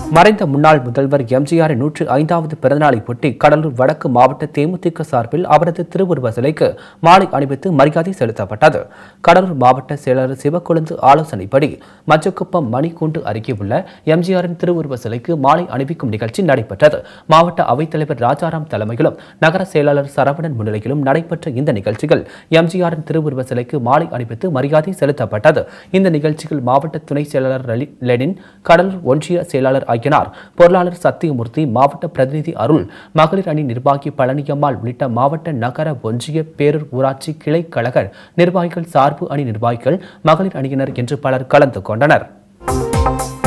மறைந்த முன்னாள் முதல்வர் எம்ஜிஆரின் நூற்று ஐந்தாவது பிறந்தநாளை ஒட்டி கடலூர் வடக்கு மாவட்ட தேமுதிக சார்பில் அவரது திருவுருவ சிலைக்கு மாலை அணிவித்து மரியாதை செலுத்தப்பட்டது கடலூர் மாவட்ட செயலாளர் சிவக்கொழுந்து ஆலோசனைப்படி மச்சக்குப்பம் மணிக்கூண்டு அருகே உள்ள எம்ஜிஆரின் திருவுருவ சிலைக்கு மாலை அணிவிக்கும் நிகழ்ச்சி நடைபெற்றது மாவட்ட அவைத்தலைவர் ராஜாராம் தலைமையிலும் நகர செயலாளர் சரவணன் முன்னிலையிலும் நடைபெற்ற இந்த நிகழ்ச்சிகள் எம்ஜிஆரின் திருவுருவ சிலைக்கு மாலை அணிவித்து மரியாதை செலுத்தப்பட்டது இந்த நிகழ்ச்சியில் மாவட்ட துணை செயலாளர் லலி- லெனின் கடலூர் ஒன்றிய செயலாளர் ஆகியனார் பொருளாளர் சத்தியமூர்த்தி மாவட்ட பிரதிநிதி அருள் மகளிர் அணி நிர்வாகி பழனியம்மாள் உள்ளிட்ட மாவட்ட நகர ஒன்றிய பேரூர் ஊராட்சி கிளை கழக நிர்வாகிகள் சார்பு அணி நிர்வாகிகள் மகளிர் அணியினர் என்று பலர் கலந்து கொண்டனர்